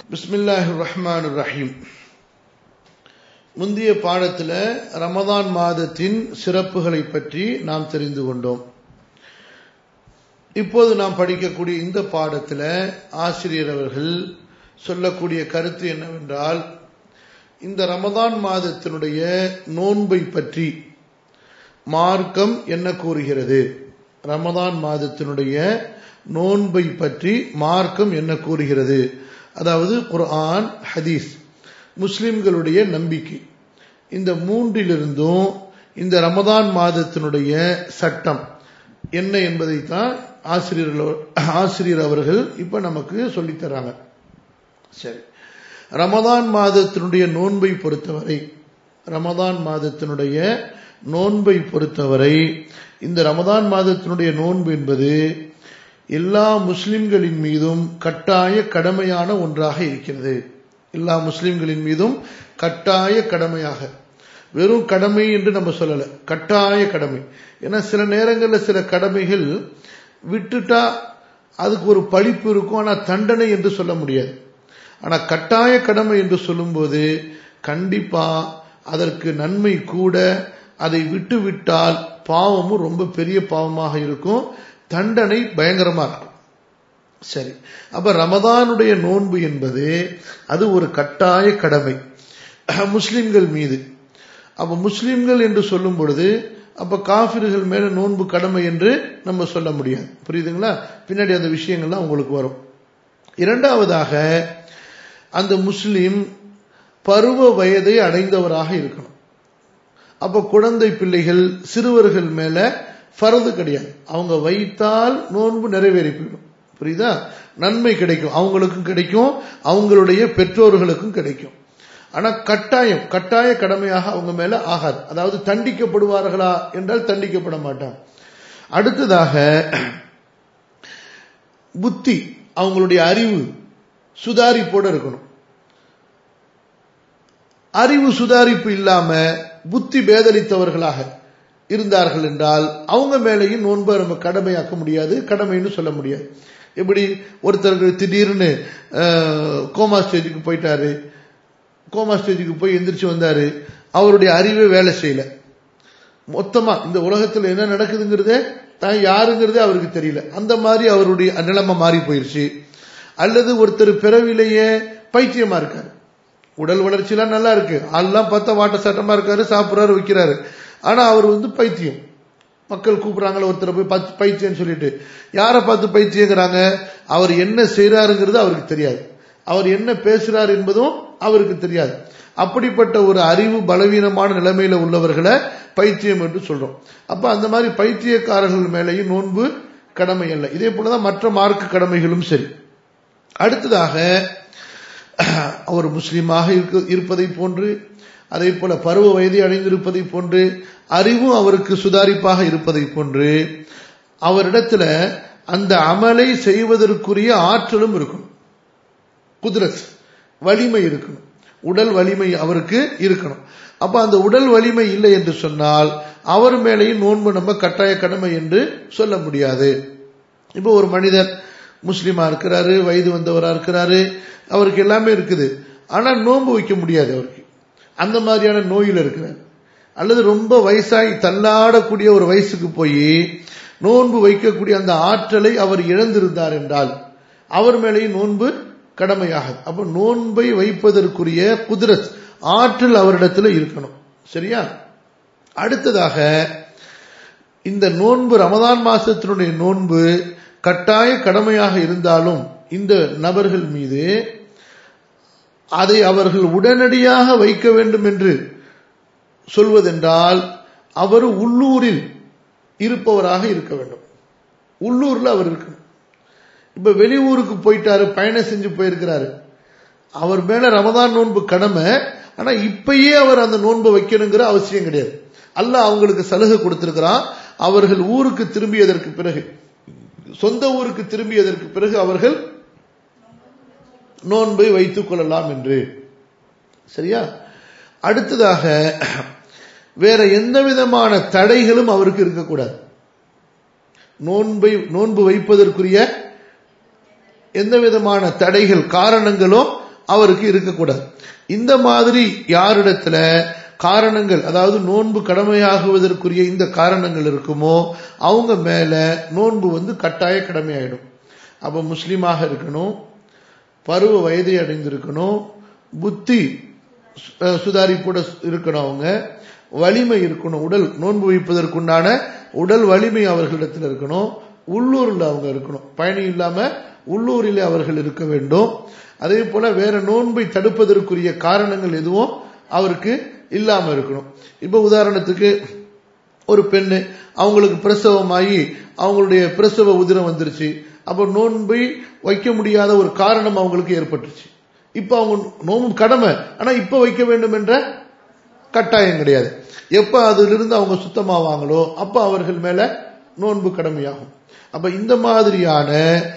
பிஸ்மில்லாஹி ரஹ்மான் ரஹீம் முந்தைய பாடத்தில் ரமதான் மாதத்தின் சிறப்புகளை பற்றி நாம் தெரிந்து கொண்டோம் இப்போது நாம் படிக்கக்கூடிய இந்த பாடத்தில் ஆசிரியர் அவர்கள் சொல்லக்கூடிய கருத்து என்னவென்றால் இந்த ரமதான் மாதத்தினுடைய நோன்பை பற்றி மார்க்கம் என்ன கூறுகிறது ரமதான் மாதத்தினுடைய நோன்பை பற்றி மார்க்கம் என்ன கூறுகிறது அதாவது குர்ஆன் ஹதீஸ் முஸ்லிம்களுடைய நம்பிக்கை இந்த மூன்றிலிருந்தும் இந்த ரமதான் மாதத்தினுடைய சட்டம் என்ன என்பதைத்தான் ஆசிரியர்கள் ஆசிரியர் அவர்கள் இப்ப நமக்கு சொல்லித்தராங்க சரி ரமதான் மாதத்தினுடைய நோன்பை பொறுத்தவரை ரமதான் மாதத்தினுடைய நோன்பை பொறுத்தவரை இந்த ரமதான் மாதத்தினுடைய நோன்பு என்பது எல்லா முஸ்லிம்களின் மீதும் கட்டாய கடமையான ஒன்றாக இருக்கிறது எல்லா முஸ்லிம்களின் மீதும் கட்டாய கடமையாக வெறும் கடமை என்று நம்ம சொல்லல கட்டாய கடமை ஏன்னா சில நேரங்களில் சில கடமைகள் விட்டுட்டா அதுக்கு ஒரு பழிப்பு இருக்கும் ஆனால் தண்டனை என்று சொல்ல முடியாது ஆனால் கட்டாய கடமை என்று சொல்லும்போது கண்டிப்பா அதற்கு நன்மை கூட அதை விட்டு விட்டால் பாவமும் ரொம்ப பெரிய பாவமாக இருக்கும் தண்டனை பயங்கரமா இருக்கும் சரி அப்ப ரமதானுடைய நோன்பு என்பது அது ஒரு கட்டாய கடமை முஸ்லிம்கள் மீது அப்ப முஸ்லிம்கள் என்று சொல்லும் பொழுது அப்ப காபிர்கள் மேல நோன்பு கடமை என்று நம்ம சொல்ல முடியாது புரியுதுங்களா பின்னாடி அந்த விஷயங்கள்லாம் உங்களுக்கு வரும் இரண்டாவதாக அந்த முஸ்லிம் பருவ வயதை அடைந்தவராக இருக்கணும் அப்ப குழந்தை பிள்ளைகள் சிறுவர்கள் மேல ஃபரது கிடையாது அவங்க வைத்தால் நோன்பு நிறைவேறி போயிடும் புரியுதா நன்மை கிடைக்கும் அவங்களுக்கும் கிடைக்கும் அவங்களுடைய பெற்றோர்களுக்கும் கிடைக்கும் ஆனா கட்டாயம் கட்டாய கடமையாக அவங்க மேல ஆகாது அதாவது தண்டிக்கப்படுவார்களா என்றால் தண்டிக்கப்பட மாட்டாங்க அடுத்ததாக புத்தி அவங்களுடைய அறிவு சுதாரிப்போட இருக்கணும் அறிவு சுதாரிப்பு இல்லாம புத்தி பேதலித்தவர்களாக இருந்தார்கள் என்றால் அவங்க மேலேயும் நோன்பை நம்ம கடமையாக்க முடியாது கடமைன்னு சொல்ல முடியாது எப்படி ஒருத்தருக்கு திடீர்னு கோமா ஸ்டேஜுக்கு போயிட்டாரு கோமா ஸ்டேஜுக்கு போய் எந்திரிச்சு வந்தாரு அவருடைய அறிவே வேலை செய்யல மொத்தமா இந்த உலகத்துல என்ன நடக்குதுங்கிறதே தான் யாருங்கிறதே அவருக்கு தெரியல அந்த மாதிரி அவருடைய நிலைமை மாறி போயிருச்சு அல்லது ஒருத்தர் பிறவிலேயே பைத்தியமா இருக்காரு உடல் வளர்ச்சியெல்லாம் நல்லா இருக்கு ஆள்லாம் பார்த்தா வாட்ட சட்டமா இருக்காரு சாப்பிட்றாரு வைக்கிறாரு ஆனா அவர் வந்து பைத்தியம் மக்கள் கூப்பிடுறாங்களே ஒருத்தரை போய் பைத்தியம்னு சொல்லிட்டு யாரை பார்த்து பைத்தியங்கிறாங்க அவர் என்ன செய்யறாருங்கிறது அவருக்கு தெரியாது அவர் என்ன பேசுறார் என்பதும் அவருக்கு தெரியாது அப்படிப்பட்ட ஒரு அறிவு பலவீனமான நிலைமையில உள்ளவர்களை பைத்தியம் என்று சொல்றோம் அப்ப அந்த மாதிரி பைத்தியக்காரர்கள் மேலேயும் நோன்பு கடமை அல்ல இதே போலதான் மற்ற மார்க்க கடமைகளும் சரி அடுத்ததாக அவர் முஸ்லீமாக இருப்பதை போன்று அதே போல பருவ வயதை அடைந்திருப்பதை போன்று அறிவும் அவருக்கு சுதாரிப்பாக இருப்பதை போன்று அவரிடத்துல அந்த அமலை செய்வதற்குரிய ஆற்றலும் இருக்கணும் குதிரத் வலிமை இருக்கணும் உடல் வலிமை அவருக்கு இருக்கணும் அப்ப அந்த உடல் வலிமை இல்லை என்று சொன்னால் அவர் மேலேயும் நோன்பு நம்ம கட்டாய கடமை என்று சொல்ல முடியாது இப்போ ஒரு மனிதர் முஸ்லீமா இருக்கிறாரு வயது வந்தவரா இருக்கிறாரு அவருக்கு எல்லாமே இருக்குது ஆனா நோன்பு வைக்க முடியாது அவருக்கு அந்த மாதிரியான நோயில் இருக்கிறார் அல்லது ரொம்ப வயசாகி தள்ளாடக்கூடிய ஒரு வயசுக்கு போய் நோன்பு வைக்கக்கூடிய அந்த ஆற்றலை அவர் இழந்திருந்தார் என்றால் அவர் மேலேயும் நோன்பு கடமையாகாது அப்ப நோன்பை வைப்பதற்குரிய குதிரத் ஆற்றல் அவரிடத்துல இருக்கணும் சரியா அடுத்ததாக இந்த நோன்பு ரமதான் மாசத்தினுடைய நோன்பு கட்டாய கடமையாக இருந்தாலும் இந்த நபர்கள் மீது அதை அவர்கள் உடனடியாக வைக்க வேண்டும் என்று சொல்வதென்றால் அவர் உள்ளூரில் இருப்பவராக இருக்க வேண்டும் உள்ளூர்ல அவர் இருக்கணும் இப்ப வெளியூருக்கு போயிட்டாரு பயணம் செஞ்சு போயிருக்கிறாரு அவர் மேல ரமதான் நோன்பு கடமை ஆனா இப்பயே அவர் அந்த நோன்பை வைக்கணுங்கிற அவசியம் கிடையாது அல்ல அவங்களுக்கு சலுகை கொடுத்திருக்கிறான் அவர்கள் ஊருக்கு திரும்பியதற்கு பிறகு சொந்த ஊருக்கு திரும்பியதற்கு பிறகு அவர்கள் நோன்பை வைத்துக் கொள்ளலாம் என்று சரியா அடுத்ததாக வேற எந்த விதமான தடைகளும் அவருக்கு இருக்கக்கூடாது நோன்பை நோன்பு வைப்பதற்குரிய எந்த விதமான தடைகள் காரணங்களும் அவருக்கு இருக்கக்கூடாது இந்த மாதிரி யாரிடத்துல காரணங்கள் அதாவது நோன்பு கடமையாகுவதற்குரிய இந்த காரணங்கள் இருக்குமோ அவங்க மேல நோன்பு வந்து கட்டாய கடமையாயிடும் அப்ப முஸ்லீமாக இருக்கணும் பருவ வயதை அடைந்திருக்கணும் புத்தி சுதாரிப்போட இருக்கணும் அவங்க வலிமை இருக்கணும் உடல் நோன்பு வைப்பதற்குண்டான உடல் வலிமை அவர்களிடத்தில் இருக்கணும் உள்ளூரில் அவங்க இருக்கணும் பயணி இல்லாம உள்ளூரில் அவர்கள் இருக்க வேண்டும் அதே போல வேற நோன்பை தடுப்பதற்குரிய காரணங்கள் எதுவும் அவருக்கு இல்லாம இருக்கணும் இப்ப உதாரணத்துக்கு ஒரு பெண்ணு அவங்களுக்கு பிரசவமாகி அவங்களுடைய பிரசவ உதிரம் வந்துருச்சு அப்ப நோன்பை வைக்க முடியாத ஒரு காரணம் அவங்களுக்கு ஏற்பட்டுச்சு இப்ப அவங்க நோன்பு கடமை ஆனா இப்ப வைக்க வேண்டும் என்ற கட்டாயம் கிடையாது எப்ப அதிலிருந்து அவங்க சுத்தமாவாங்களோ அப்ப அவர்கள் மேல நோன்பு கடமையாகும் அப்ப இந்த மாதிரியான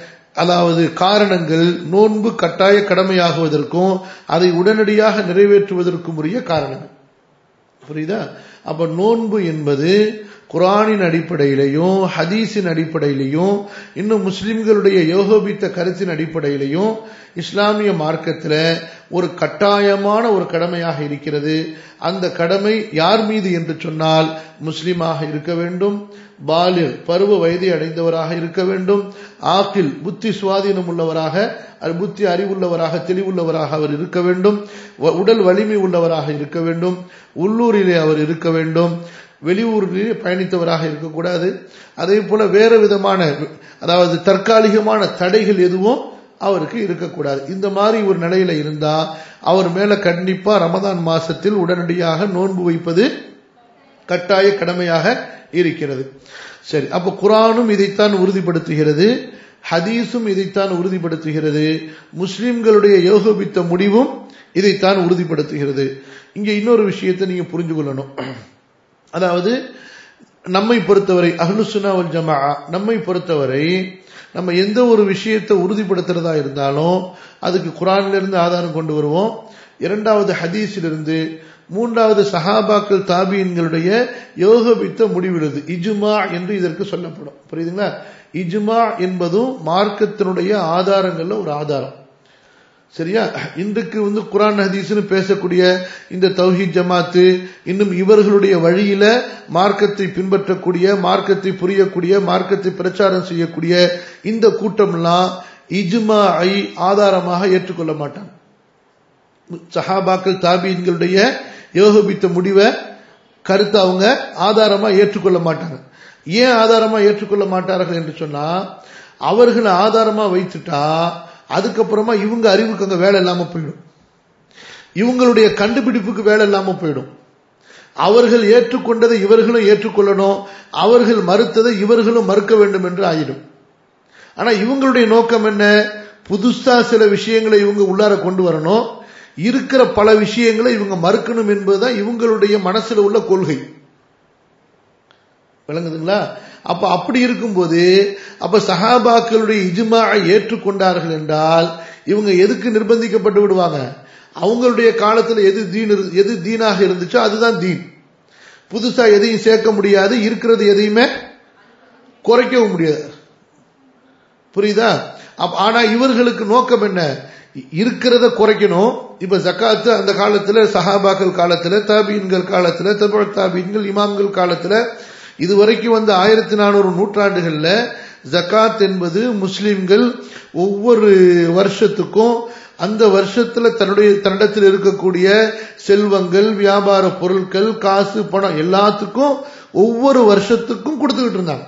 அதாவது காரணங்கள் நோன்பு கட்டாய கடமையாகுவதற்கும் அதை உடனடியாக நிறைவேற்றுவதற்கும் உரிய காரணங்கள் புரியுதா அப்ப நோன்பு என்பது குரானின் அடிப்படையிலையும் ஹதீஸின் அடிப்படையிலையும் இன்னும் முஸ்லிம்களுடைய யோகோபித்த கருத்தின் அடிப்படையிலையும் இஸ்லாமிய மார்க்கத்தில் ஒரு கட்டாயமான ஒரு கடமையாக இருக்கிறது அந்த கடமை யார் மீது என்று சொன்னால் முஸ்லிமாக இருக்க வேண்டும் பாலில் பருவ வயதை அடைந்தவராக இருக்க வேண்டும் ஆக்கில் புத்தி சுவாதீனம் உள்ளவராக புத்தி அறிவுள்ளவராக தெளிவுள்ளவராக அவர் இருக்க வேண்டும் உடல் வலிமை உள்ளவராக இருக்க வேண்டும் உள்ளூரிலே அவர் இருக்க வேண்டும் வெளியூரிலே பயணித்தவராக இருக்கக்கூடாது அதே போல வேற விதமான அதாவது தற்காலிகமான தடைகள் எதுவும் அவருக்கு இருக்கக்கூடாது இந்த மாதிரி ஒரு நிலையில இருந்தா அவர் மேல கண்டிப்பா ரமதான் மாசத்தில் உடனடியாக நோன்பு வைப்பது கட்டாய கடமையாக இருக்கிறது சரி அப்ப குரானும் இதைத்தான் உறுதிப்படுத்துகிறது ஹதீஸும் இதைத்தான் உறுதிப்படுத்துகிறது முஸ்லிம்களுடைய யோகபித்த முடிவும் இதைத்தான் உறுதிப்படுத்துகிறது இங்க இன்னொரு விஷயத்தை நீங்க புரிஞ்சு கொள்ளணும் அதாவது நம்மை பொறுத்தவரை அஹ்லுசுனாவல் ஜமா நம்மை பொறுத்தவரை நம்ம எந்த ஒரு விஷயத்தை உறுதிப்படுத்துறதா இருந்தாலும் அதுக்கு குரான்ல இருந்து ஆதாரம் கொண்டு வருவோம் இரண்டாவது ஹதீஸிலிருந்து மூன்றாவது சஹாபாக்கள் தாபியன்களுடைய யோகபித்த முடிவிடுது இஜுமா என்று இதற்கு சொல்லப்படும் புரியுதுங்களா இஜுமா என்பதும் மார்க்கத்தினுடைய ஆதாரங்கள்ல ஒரு ஆதாரம் சரியா இன்றைக்கு வந்து குரான் ஹதீஸ்னு பேசக்கூடிய இந்த தௌஹீத் ஜமாத்து இன்னும் இவர்களுடைய வழியில மார்க்கத்தை பின்பற்றக்கூடிய மார்க்கத்தை புரியக்கூடிய மார்க்கத்தை பிரச்சாரம் செய்யக்கூடிய இந்த கூட்டம்லாம் இஜ்மா ஐ ஆதாரமாக ஏற்றுக்கொள்ள மாட்டாங்க சஹாபாக்கள் தாபீன்களுடைய யோகபித்த முடிவை கருத்தை அவங்க ஆதாரமா ஏற்றுக்கொள்ள மாட்டாங்க ஏன் ஆதாரமா ஏற்றுக்கொள்ள மாட்டார்கள் என்று சொன்னா அவர்களை ஆதாரமா வைத்துட்டா அதுக்கப்புறமா இவங்க அறிவுக்கு அங்க வேலை இல்லாம போயிடும் இவங்களுடைய கண்டுபிடிப்புக்கு வேலை இல்லாம போயிடும் அவர்கள் ஏற்றுக்கொண்டதை இவர்களும் ஏற்றுக்கொள்ளணும் அவர்கள் மறுத்ததை இவர்களும் மறுக்க வேண்டும் என்று ஆயிடும் ஆனா இவங்களுடைய நோக்கம் என்ன புதுசா சில விஷயங்களை இவங்க உள்ளார கொண்டு வரணும் இருக்கிற பல விஷயங்களை இவங்க மறுக்கணும் என்பதுதான் இவங்களுடைய மனசுல உள்ள கொள்கை விளங்குதுங்களா அப்ப அப்படி இருக்கும்போது அப்ப சஹாபாக்களுடைய இஜுமா ஏற்றுக்கொண்டார்கள் என்றால் இவங்க எதுக்கு நிர்பந்திக்கப்பட்டு விடுவாங்க அவங்களுடைய காலத்துல எது தீன் எது தீனாக இருந்துச்சோ அதுதான் தீன் புதுசா எதையும் சேர்க்க முடியாது இருக்கிறது எதையுமே குறைக்கவும் முடியாது புரியுதா ஆனா இவர்களுக்கு நோக்கம் என்ன இருக்கிறத குறைக்கணும் இப்ப ஜக்காத்து அந்த காலத்துல சஹாபாக்கள் காலத்துல தாபீன்கள் காலத்துல தபுழ் தாபீன்கள் இமாம்கள் காலத்துல இதுவரைக்கும் வந்து ஆயிரத்தி நானூறு நூற்றாண்டுகள்ல ஜக்காத் என்பது முஸ்லிம்கள் ஒவ்வொரு வருஷத்துக்கும் அந்த வருஷத்துல தன்னுடைய தன்னிடத்தில் இருக்கக்கூடிய செல்வங்கள் வியாபார பொருட்கள் காசு பணம் எல்லாத்துக்கும் ஒவ்வொரு வருஷத்துக்கும் கொடுத்துக்கிட்டு இருந்தாங்க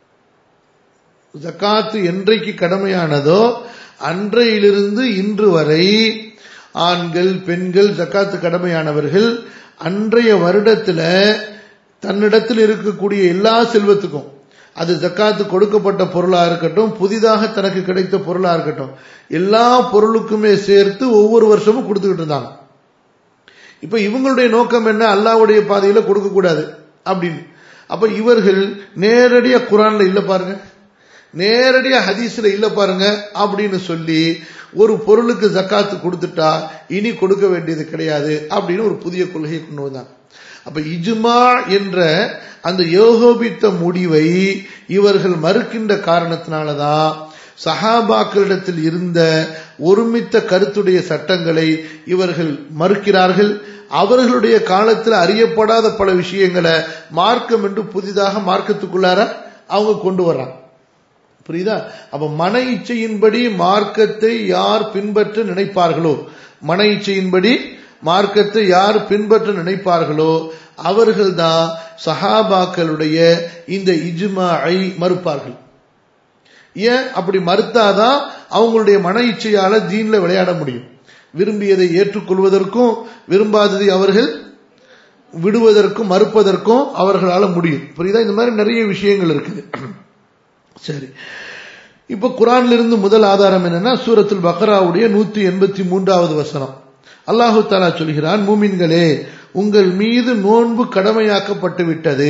ஜக்காத்து என்றைக்கு கடமையானதோ அன்றையிலிருந்து இன்று வரை ஆண்கள் பெண்கள் ஜக்காத்து கடமையானவர்கள் அன்றைய வருடத்துல தன்னிடத்தில் இருக்கக்கூடிய எல்லா செல்வத்துக்கும் அது ஜக்காத்து கொடுக்கப்பட்ட பொருளா இருக்கட்டும் புதிதாக தனக்கு கிடைத்த பொருளா இருக்கட்டும் எல்லா பொருளுக்குமே சேர்த்து ஒவ்வொரு வருஷமும் கொடுத்துக்கிட்டு இருந்தாங்க இப்ப இவங்களுடைய நோக்கம் என்ன அல்லாவுடைய பாதையில கொடுக்க கூடாது அப்படின்னு அப்ப இவர்கள் நேரடியா குரான்ல இல்ல பாருங்க நேரடியா ஹதீஸ்ல இல்ல பாருங்க அப்படின்னு சொல்லி ஒரு பொருளுக்கு ஜக்காத்து கொடுத்துட்டா இனி கொடுக்க வேண்டியது கிடையாது அப்படின்னு ஒரு புதிய கொள்கையை கொண்டு வந்தாங்க அப்ப இஜுமா என்ற அந்த யோகோபித்த முடிவை இவர்கள் மறுக்கின்ற காரணத்தினாலதான் சஹாபாக்களிடத்தில் இருந்த ஒருமித்த கருத்துடைய சட்டங்களை இவர்கள் மறுக்கிறார்கள் அவர்களுடைய காலத்தில் அறியப்படாத பல விஷயங்களை மார்க்கம் என்று புதிதாக மார்க்கத்துக்குள்ளார அவங்க கொண்டு வர்றாங்க புரியுதா அப்ப மன இச்சையின்படி மார்க்கத்தை யார் பின்பற்ற நினைப்பார்களோ மன இச்சையின்படி மார்க்கத்தை யார் பின்பற்ற நினைப்பார்களோ அவர்கள்தான் சஹாபாக்களுடைய இந்த இஜ்மாஐ மறுப்பார்கள் ஏன் அப்படி மறுத்தாதான் அவங்களுடைய மன இச்சையால தீன்ல விளையாட முடியும் விரும்பியதை ஏற்றுக்கொள்வதற்கும் விரும்பாததை அவர்கள் விடுவதற்கும் மறுப்பதற்கும் அவர்களால முடியும் புரியுதா இந்த மாதிரி நிறைய விஷயங்கள் இருக்குது சரி இப்ப குரான்ல இருந்து முதல் ஆதாரம் என்னன்னா சூரத்துல் பக்ராவுடைய நூத்தி எண்பத்தி மூன்றாவது வசனம் அல்லாஹு தாலா சொல்கிறான் மூமின்களே உங்கள் மீது நோன்பு கடமையாக்கப்பட்டு விட்டது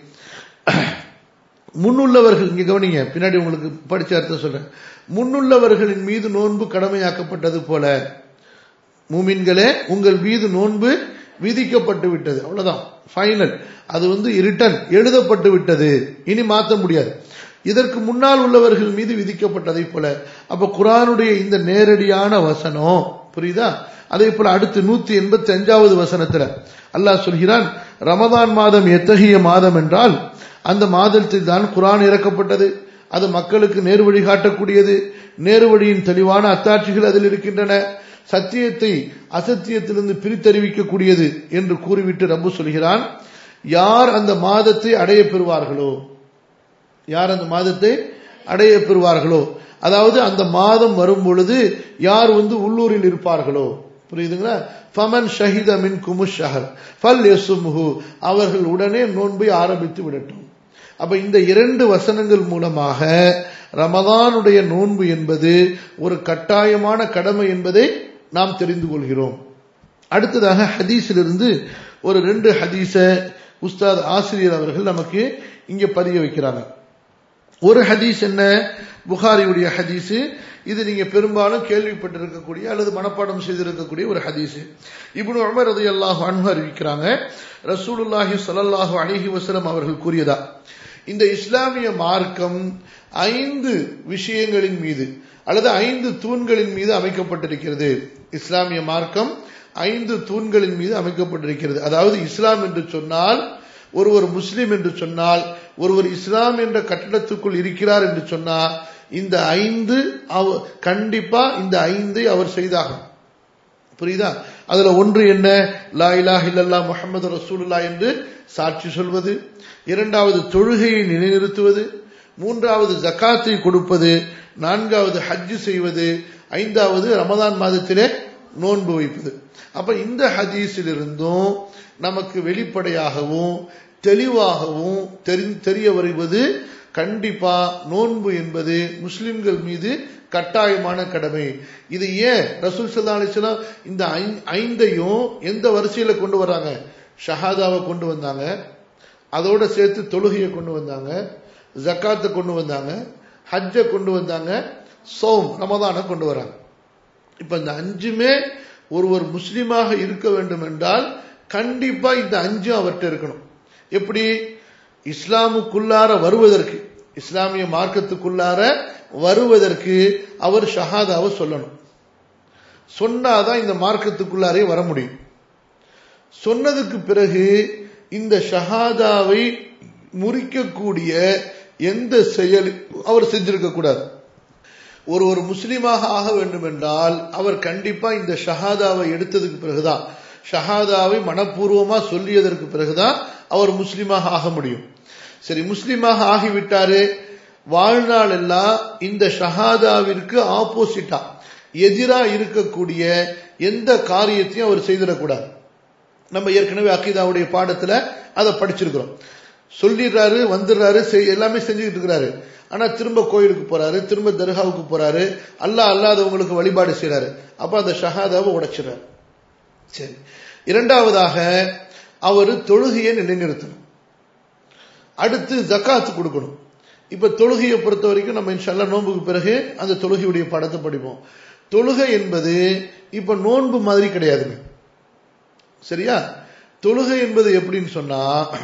முன்னுள்ளவர்கள் இங்க கவனிங்க பின்னாடி உங்களுக்கு படிச்ச அர்த்தம் சொல்றேன் முன்னுள்ளவர்களின் மீது நோன்பு கடமையாக்கப்பட்டது போல மூமின்களே உங்கள் மீது நோன்பு விதிக்கப்பட்டு விட்டது அவ்வளவுதான் ஃபைனல் அது வந்து ரிட்டன் எழுதப்பட்டு விட்டது இனி மாற்ற முடியாது இதற்கு முன்னால் உள்ளவர்கள் மீது விதிக்கப்பட்டதை போல அப்ப குரானுடைய இந்த நேரடியான வசனம் புரியுதா அதே போல அடுத்து நூத்தி எண்பத்தி அஞ்சாவது வசனத்துல அல்லாஹ் சொல்கிறான் ரமதான் மாதம் எத்தகைய மாதம் என்றால் அந்த மாதத்தில் தான் குரான் இறக்கப்பட்டது அது மக்களுக்கு நேரு வழி காட்டக்கூடியது நேரு வழியின் தெளிவான அத்தாட்சிகள் அதில் இருக்கின்றன சத்தியத்தை அசத்தியத்திலிருந்து பிரித்தறிவிக்கக்கூடியது என்று கூறிவிட்டு ரப்பு சொல்கிறான் யார் அந்த மாதத்தை அடைய பெறுவார்களோ யார் அந்த மாதத்தை அடைய பெறுவார்களோ அதாவது அந்த மாதம் வரும் பொழுது யார் வந்து உள்ளூரில் இருப்பார்களோ புரியுதுங்களா ஃபமன் ஷஹித மின் குமுஷஹர் ஃபல் யசுமுஹு அவர்கள் உடனே நோன்பை ஆரம்பித்து விடட்டும் அப்ப இந்த இரண்டு வசனங்கள் மூலமாக ரமதானுடைய நோன்பு என்பது ஒரு கட்டாயமான கடமை என்பதை நாம் தெரிந்து கொள்கிறோம் அடுத்ததாக ஹதீஸிலிருந்து ஒரு ரெண்டு ஹதீஸ உஸ்தாத் ஆசிரியர் அவர்கள் நமக்கு இங்க பதிய வைக்கிறாங்க ஒரு ஹதீஸ் என்ன புகாரியுடைய ஹதீஸ் இது நீங்க பெரும்பாலும் கேள்விப்பட்டிருக்கக்கூடிய அல்லது மனப்பாடம் செய்திருக்கக்கூடிய ஒரு ஹதீஸ் இப்னு உமர் ரலியல்லாஹு அன்ஹு அறிவிக்கிறாங்க ரசூலுல்லாஹி ஸல்லல்லாஹு அலைஹி வஸல்லம் அவர்கள் கூறியதா இந்த இஸ்லாமிய மார்க்கம் ஐந்து விஷயங்களின் மீது அல்லது ஐந்து தூண்களின் மீது அமைக்கப்பட்டிருக்கிறது இஸ்லாமிய மார்க்கம் ஐந்து தூண்களின் மீது அமைக்கப்பட்டிருக்கிறது அதாவது இஸ்லாம் என்று சொன்னால் ஒருவர் முஸ்லிம் என்று சொன்னால் ஒருவர் இஸ்லாம் என்ற கட்டடத்துக்குள் இருக்கிறார் என்று சொன்னால் இந்த ஐந்து கண்டிப்பா இந்த ஐந்தை அவர் செய்தாகும் புரியுதா அதுல ஒன்று என்ன லா இலாஹ இல்லல்லா முஹம்மது ரசூலுல்லா என்று சாட்சி சொல்வது இரண்டாவது தொழுகையை நிலைநிறுத்துவது மூன்றாவது ஜக்காத்தை கொடுப்பது நான்காவது ஹஜ்ஜு செய்வது ஐந்தாவது ரமதான் மாதத்திலே நோன்பு வைப்பது அப்ப இந்த ஹதீஸில் இருந்தும் நமக்கு வெளிப்படையாகவும் தெளிவாகவும் தெரிய வருவது கண்டிப்பா நோன்பு என்பது முஸ்லிம்கள் மீது கட்டாயமான கடமை இது ஏன் ரசூல் சல்லா அலிஸ்லாம் இந்த ஐந்தையும் எந்த வரிசையில கொண்டு வர்றாங்க ஷஹாதாவை கொண்டு வந்தாங்க அதோட சேர்த்து தொழுகையை கொண்டு வந்தாங்க ஜக்காத்தை கொண்டு வந்தாங்க ஹஜ்ஜை கொண்டு வந்தாங்க சோம் ரமதானை கொண்டு வராங்க இப்ப இந்த அஞ்சுமே ஒருவர் முஸ்லீமாக இருக்க வேண்டும் என்றால் கண்டிப்பா இந்த அஞ்சும் அவர்கிட்ட இருக்கணும் எப்படி இஸ்லாமுக்குள்ளார வருவதற்கு இஸ்லாமிய மார்க்கத்துக்குள்ளார வருவதற்கு அவர் ஷஹாதாவை சொல்லணும் சொன்னாதான் இந்த மார்க்கத்துக்குள்ளாரே வர முடியும் சொன்னதுக்கு பிறகு இந்த ஷஹாதாவை முறிக்கக்கூடிய எந்த செயல் அவர் செஞ்சிருக்க கூடாது ஒரு ஒரு முஸ்லீமாக ஆக வேண்டும் என்றால் அவர் கண்டிப்பா இந்த ஷஹாதாவை எடுத்ததுக்கு பிறகுதான் ஷஹாதாவை மனப்பூர்வமா சொல்லியதற்கு பிறகுதான் அவர் முஸ்லீமாக ஆக முடியும் சரி முஸ்லீமாக ஆகிவிட்டாரு வாழ்நாள் எல்லாம் இந்த ஷஹாதாவிற்கு ஆப்போசிட்டா எதிரா இருக்கக்கூடிய எந்த காரியத்தையும் அவர் செய்திடக்கூடாது நம்ம ஏற்கனவே அக்கீதாவுடைய பாடத்துல அதை படிச்சிருக்கிறோம் சொல்லிடுறாரு வந்துடுறாரு எல்லாமே செஞ்சுக்கிட்டு இருக்கிறாரு ஆனா திரும்ப கோயிலுக்கு போறாரு திரும்ப தர்காவுக்கு போறாரு அல்லா அல்லாதவங்களுக்கு வழிபாடு செய்யறாரு அப்ப அந்த ஷஹாதாவை உடைச்சிடறாரு சரி இரண்டாவதாக அவர் தொழுகையை நிலைநிறுத்தணும் அடுத்து ஜக்காத்து கொடுக்கணும் இப்ப தொழுகையை பொறுத்த வரைக்கும் நம்ம இன்ஷால்லா நோன்புக்கு பிறகு அந்த தொழுகையுடைய படத்தை படிப்போம் தொழுகை என்பது இப்ப நோன்பு மாதிரி கிடையாதுங்க சரியா தொழுகை என்பது எப்படின்னு சொன்னா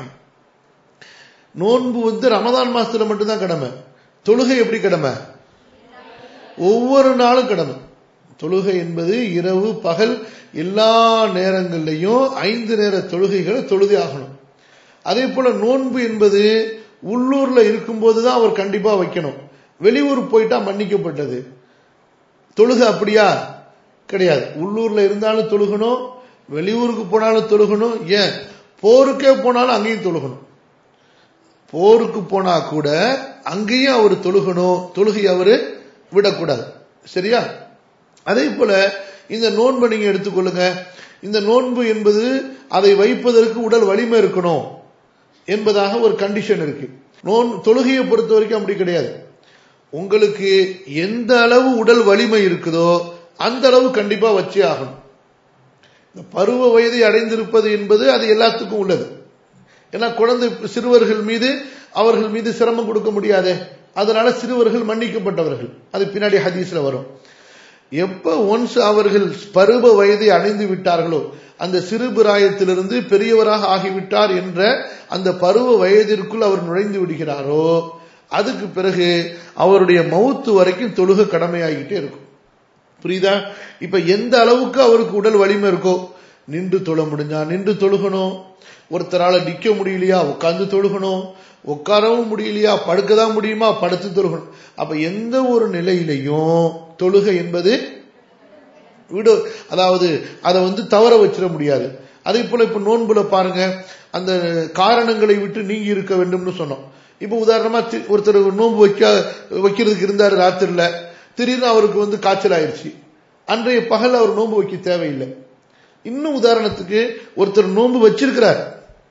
நோன்பு வந்து ரமதான் மாசத்துல மட்டும்தான் கடமை தொழுகை எப்படி கடமை ஒவ்வொரு நாளும் கடமை தொழுகை என்பது இரவு பகல் எல்லா நேரங்கள்லையும் ஐந்து நேர தொழுகைகளை தொழுதே ஆகணும் அதே போல நோன்பு என்பது உள்ளூர்ல இருக்கும்போது தான் அவர் கண்டிப்பா வைக்கணும் வெளியூர் போயிட்டா மன்னிக்கப்பட்டது தொழுகை அப்படியா கிடையாது உள்ளூர்ல இருந்தாலும் தொழுகணும் வெளியூருக்கு போனாலும் தொழுகணும் ஏன் போருக்கே போனாலும் அங்கேயும் தொழுகணும் போருக்கு போனா கூட அங்கேயும் அவர் தொழுகணும் தொழுகை அவரு விடக்கூடாது சரியா அதே போல இந்த நோன்பை நீங்க எடுத்துக்கொள்ளுங்க இந்த நோன்பு என்பது அதை வைப்பதற்கு உடல் வலிமை இருக்கணும் என்பதாக ஒரு கண்டிஷன் இருக்கு நோன் தொழுகையை பொறுத்த வரைக்கும் அப்படி கிடையாது உங்களுக்கு எந்த அளவு உடல் வலிமை இருக்குதோ அந்த அளவு கண்டிப்பா வச்சே ஆகணும் இந்த பருவ வயதை அடைந்திருப்பது என்பது அது எல்லாத்துக்கும் உள்ளது ஏன்னா குழந்தை சிறுவர்கள் மீது அவர்கள் மீது சிரமம் கொடுக்க முடியாதே அதனால சிறுவர்கள் மன்னிக்கப்பட்டவர்கள் அது பின்னாடி ஹதீஸ்ல வரும் எப்ப ஒன்ஸ் அவர்கள் பருவ வயதை அடைந்து விட்டார்களோ அந்த சிறு பிராயத்திலிருந்து பெரியவராக ஆகிவிட்டார் என்ற அந்த பருவ வயதிற்குள் அவர் நுழைந்து விடுகிறாரோ அதுக்கு பிறகு அவருடைய மவுத்து வரைக்கும் தொழுக கடமையாகிட்டே இருக்கும் புரியுதா இப்ப எந்த அளவுக்கு அவருக்கு உடல் வலிமை இருக்கோ நின்று தொழ முடிஞ்சா நின்று தொழுகணும் ஒருத்தரால நிக்க முடியலையா உட்கார்ந்து தொழுகணும் உட்காரவும் முடியலையா படுக்கதான் முடியுமா படுத்து தொழுகணும் அப்ப எந்த ஒரு நிலையிலையும் தொழுகை என்பது விடு அதாவது அதை வந்து தவற வச்சிட முடியாது அதே போல இப்ப நோன்புல பாருங்க அந்த காரணங்களை விட்டு நீங்கி இருக்க வேண்டும்னு சொன்னோம் இப்ப உதாரணமா ஒருத்தர் நோன்பு வைக்க வைக்கிறதுக்கு இருந்தாரு ராத்திரில திடீர்னு அவருக்கு வந்து காய்ச்சல் ஆயிடுச்சு அன்றைய பகல் அவர் நோன்பு வைக்க தேவையில்லை இன்னும் உதாரணத்துக்கு ஒருத்தர் நோன்பு வச்சிருக்கிறார்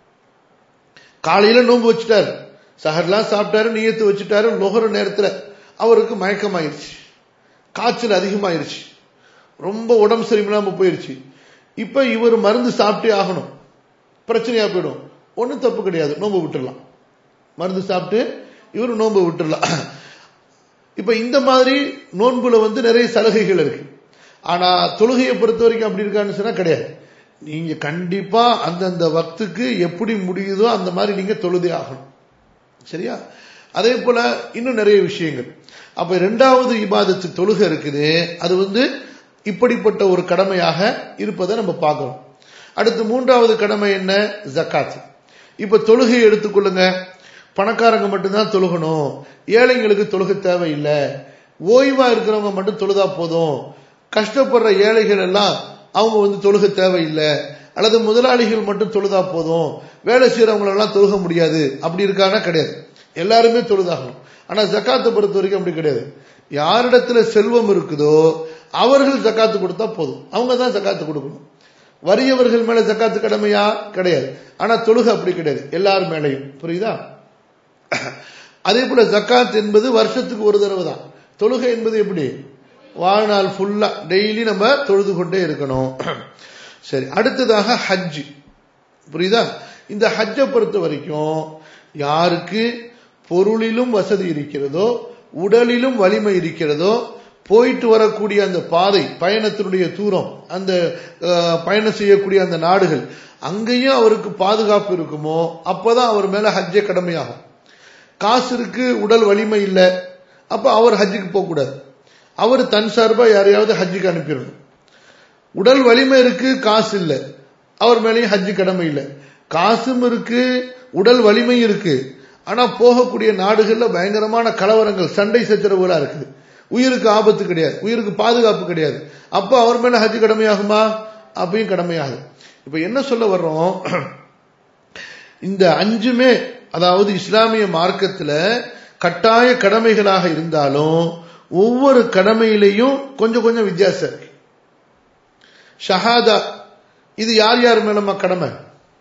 காலையில நோன்பு வச்சுட்டாரு சஹர்லாம் சாப்பிட்டாரு நீயத்து வச்சுட்டாரு நுகர நேரத்துல அவருக்கு மயக்கமாயிருச்சு காய்ச்சல் அதிகமாயிருச்சு ரொம்ப உடம்பு சரியில்லாம போயிருச்சு இப்ப இவர் மருந்து சாப்பிட்டே ஆகணும் பிரச்சனையா போயிடும் ஒன்றும் தப்பு கிடையாது நோன்பு விட்டுடலாம் மருந்து சாப்பிட்டு இவர் நோன்பு விட்டுடலாம் இப்ப இந்த மாதிரி நோன்புல வந்து நிறைய சலுகைகள் இருக்கு ஆனா தொழுகையை பொறுத்த வரைக்கும் அப்படி இருக்கான்னு சொன்னா கிடையாது நீங்க கண்டிப்பா அந்தந்த வக்துக்கு எப்படி முடியுதோ அந்த மாதிரி நீங்க தொழுதே ஆகணும் சரியா அதே போல இன்னும் நிறைய விஷயங்கள் அப்ப இரண்டாவது இபாதத்து தொழுகை இருக்குது அது வந்து இப்படிப்பட்ட ஒரு கடமையாக இருப்பதை நம்ம பார்க்கிறோம் அடுத்து மூன்றாவது கடமை என்ன ஜக்காத் இப்ப தொழுகையை எடுத்துக்கொள்ளுங்க பணக்காரங்க மட்டும்தான் தொழுகணும் ஏழைங்களுக்கு தொழுகை தேவையில்லை ஓய்வா இருக்கிறவங்க மட்டும் தொழுதா போதும் கஷ்டப்படுற ஏழைகள் எல்லாம் அவங்க வந்து தொழுக தேவையில்லை அல்லது முதலாளிகள் மட்டும் தொழுதா போதும் வேலை செய்யறவங்களெல்லாம் தொழுக முடியாது அப்படி இருக்கானா கிடையாது எல்லாருமே தொழுதாகணும் ஆனா ஜக்காத்தை பொறுத்த வரைக்கும் அப்படி கிடையாது யாரிடத்துல செல்வம் இருக்குதோ அவர்கள் ஜக்காத்து கொடுத்தா போதும் அவங்க தான் ஜக்காத்து கொடுக்கணும் வறியவர்கள் மேல ஜக்காத்து கடமையா கிடையாது ஆனா தொழுகை அப்படி கிடையாது எல்லார் மேலையும் புரியுதா அதே போல ஜக்காத் என்பது வருஷத்துக்கு ஒரு தடவை தான் தொழுகை என்பது எப்படி வாழ்நாள் ஃபுல்லா டெய்லி நம்ம தொழுது கொண்டே இருக்கணும் சரி அடுத்ததாக ஹஜ் புரியுதா இந்த ஹஜ்ஜை பொறுத்த வரைக்கும் யாருக்கு பொருளிலும் வசதி இருக்கிறதோ உடலிலும் வலிமை இருக்கிறதோ போயிட்டு வரக்கூடிய அந்த பாதை பயணத்தினுடைய தூரம் அந்த பயணம் செய்யக்கூடிய அந்த நாடுகள் அங்கேயும் அவருக்கு பாதுகாப்பு இருக்குமோ அப்பதான் அவர் மேல ஹஜ்ஜே கடமையாகும் காசு இருக்கு உடல் வலிமை இல்லை அப்ப அவர் ஹஜ்ஜுக்கு போகக்கூடாது அவர் தன் சார்பா யாரையாவது ஹஜ்ஜுக்கு அனுப்பிடணும் உடல் வலிமை இருக்கு காசு இல்லை அவர் மேலேயும் ஹஜ்ஜு கடமை இல்லை காசும் இருக்கு உடல் வலிமை இருக்கு ஆனா போகக்கூடிய நாடுகள்ல பயங்கரமான கலவரங்கள் சண்டை சச்சரவுகளா இருக்குது உயிருக்கு ஆபத்து கிடையாது உயிருக்கு பாதுகாப்பு கிடையாது அப்ப அவர் மேல ஹஜ் கடமையாகுமா அப்பயும் கடமையாகும் இப்ப என்ன சொல்ல வர்றோம் இந்த அஞ்சுமே அதாவது இஸ்லாமிய மார்க்கத்துல கட்டாய கடமைகளாக இருந்தாலும் ஒவ்வொரு கடமையிலையும் கொஞ்சம் கொஞ்சம் வித்தியாசம் இருக்கு ஷஹாதா இது யார் யார் மேலமா கடமை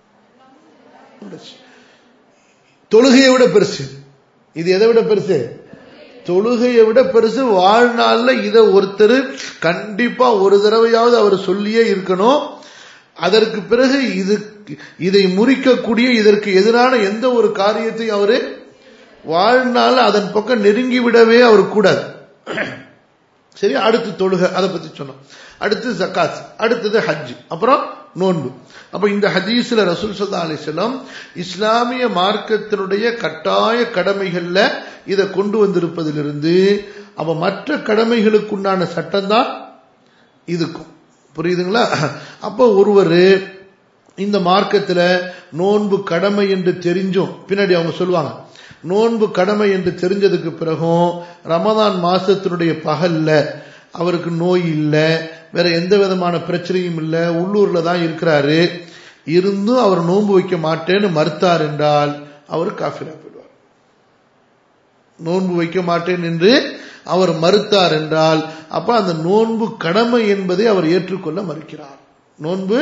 தொழுகையை விட பெருசு இது எதை விட பெருசு தொழுகையை விட பெருசு வாழ்நாள்ல இதை ஒருத்தர் கண்டிப்பா ஒரு தடவையாவது அவர் சொல்லியே இருக்கணும் அதற்கு பிறகு இது இதை முறிக்கக்கூடிய இதற்கு எதிரான எந்த ஒரு காரியத்தையும் அவரு வாழ்நாள் அதன் பக்கம் நெருங்கி விடவே அவர் கூடாது சரி அடுத்து தொழுகை அதை பத்தி சொன்னோம் அடுத்து ஜக்காத் அடுத்தது ஹஜ் அப்புறம் நோன்பு அப்ப இந்த ஹதீஸ்ல ரசூல் சல்லா அலிஸ்லாம் இஸ்லாமிய மார்க்கத்தினுடைய கட்டாய கடமைகள்ல இதை கொண்டு வந்திருப்பதிலிருந்து அப்ப மற்ற கடமைகளுக்குண்டான சட்டம் தான் இதுக்கும் புரியுதுங்களா அப்போ ஒருவர் இந்த மார்க்கத்துல நோன்பு கடமை என்று தெரிஞ்சும் பின்னாடி அவங்க சொல்லுவாங்க நோன்பு கடமை என்று தெரிஞ்சதுக்கு பிறகும் ரமதான் மாசத்தினுடைய பகல்ல அவருக்கு நோய் இல்லை வேற எந்த விதமான பிரச்சனையும் இல்லை உள்ளூர்ல தான் இருக்கிறாரு இருந்தும் அவர் நோன்பு வைக்க மாட்டேன்னு மறுத்தார் என்றால் அவர் காஃபிரா போயிடுவார் நோன்பு வைக்க மாட்டேன் என்று அவர் மறுத்தார் என்றால் அப்ப அந்த நோன்பு கடமை என்பதை அவர் ஏற்றுக்கொள்ள மறுக்கிறார் நோன்பு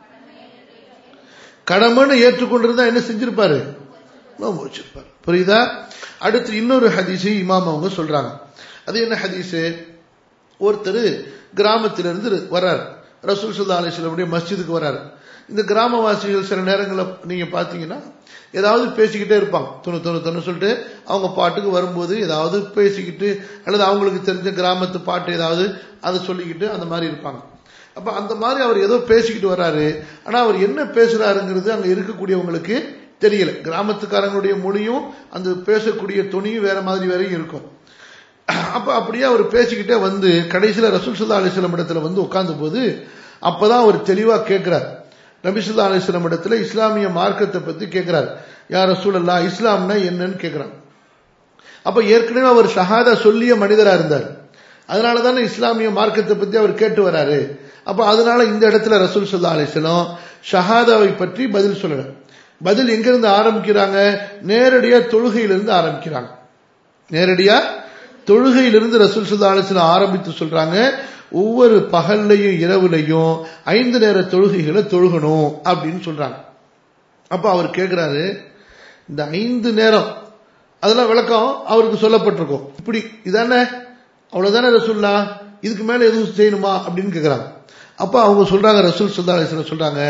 கடமைன்னு ஏற்றுக்கொண்டிருந்தா என்ன செஞ்சிருப்பாரு நோன்பு வச்சிருப்பார் புரியுதா அடுத்து இன்னொரு ஹதீஸை இமாம் அவங்க சொல்றாங்க அது என்ன ஹதீஸு ஒருத்தர் கிராமத்திலிருந்து வர்றார் ரசூல் சுல்லா அலிஸ்லமுடைய மஸ்ஜிதுக்கு வர்றாரு இந்த கிராமவாசிகள் சில நேரங்களில் நீங்க பாத்தீங்கன்னா ஏதாவது பேசிக்கிட்டே இருப்பாங்க தொண்ணு தொண்ணு தொண்ணு சொல்லிட்டு அவங்க பாட்டுக்கு வரும்போது ஏதாவது பேசிக்கிட்டு அல்லது அவங்களுக்கு தெரிஞ்ச கிராமத்து பாட்டு ஏதாவது அதை சொல்லிக்கிட்டு அந்த மாதிரி இருப்பாங்க அப்ப அந்த மாதிரி அவர் ஏதோ பேசிக்கிட்டு வர்றாரு ஆனா அவர் என்ன பேசுறாருங்கிறது அங்க இருக்கக்கூடியவங்களுக்கு தெரியல கிராமத்துக்காரங்களுடைய மொழியும் அந்த பேசக்கூடிய துணியும் வேற மாதிரி வேறையும் இருக்கும் அப்ப அப்படியே அவர் பேசிக்கிட்டே வந்து கடைசியில ரசூல் சுல்லா அலிஸ்லாம் இடத்துல வந்து உட்கார்ந்த போது அப்பதான் அவர் தெளிவா கேட்கிறார் நபிசுல்லா அலிஸ்லாம் இடத்துல இஸ்லாமிய மார்க்கத்தை பத்தி கேட்கிறார் யார் ரசூல் அல்லா இஸ்லாம்னா என்னன்னு கேட்கிறாங்க அப்ப ஏற்கனவே அவர் ஷஹாதா சொல்லிய மனிதரா இருந்தார் அதனால தானே இஸ்லாமிய மார்க்கத்தை பத்தி அவர் கேட்டு வராரு அப்ப அதனால இந்த இடத்துல ரசூல் சுல்லா அலிஸ்லாம் ஷஹாதாவை பற்றி பதில் சொல்லல பதில் எங்கிருந்து ஆரம்பிக்கிறாங்க நேரடியா தொழுகையிலிருந்து ஆரம்பிக்கிறாங்க நேரடியா தொழுகையிலிருந்து ரசூல் சுல்லா அலிஸ்லாம் ஆரம்பித்து சொல்றாங்க ஒவ்வொரு பகல்லையும் இரவுலையும் ஐந்து நேர தொழுகைகளை தொழுகணும் அப்படின்னு சொல்றாங்க அப்ப அவர் கேட்கிறாரு இந்த ஐந்து நேரம் அதெல்லாம் விளக்கம் அவருக்கு சொல்லப்பட்டிருக்கும் இப்படி இதானே அவ்வளவுதானே ரசூல்லா இதுக்கு மேல எதுவும் செய்யணுமா அப்படின்னு கேட்கிறாங்க அப்ப அவங்க சொல்றாங்க ரசூல் சுல்லா அலிஸ்லாம் சொல்றாங்க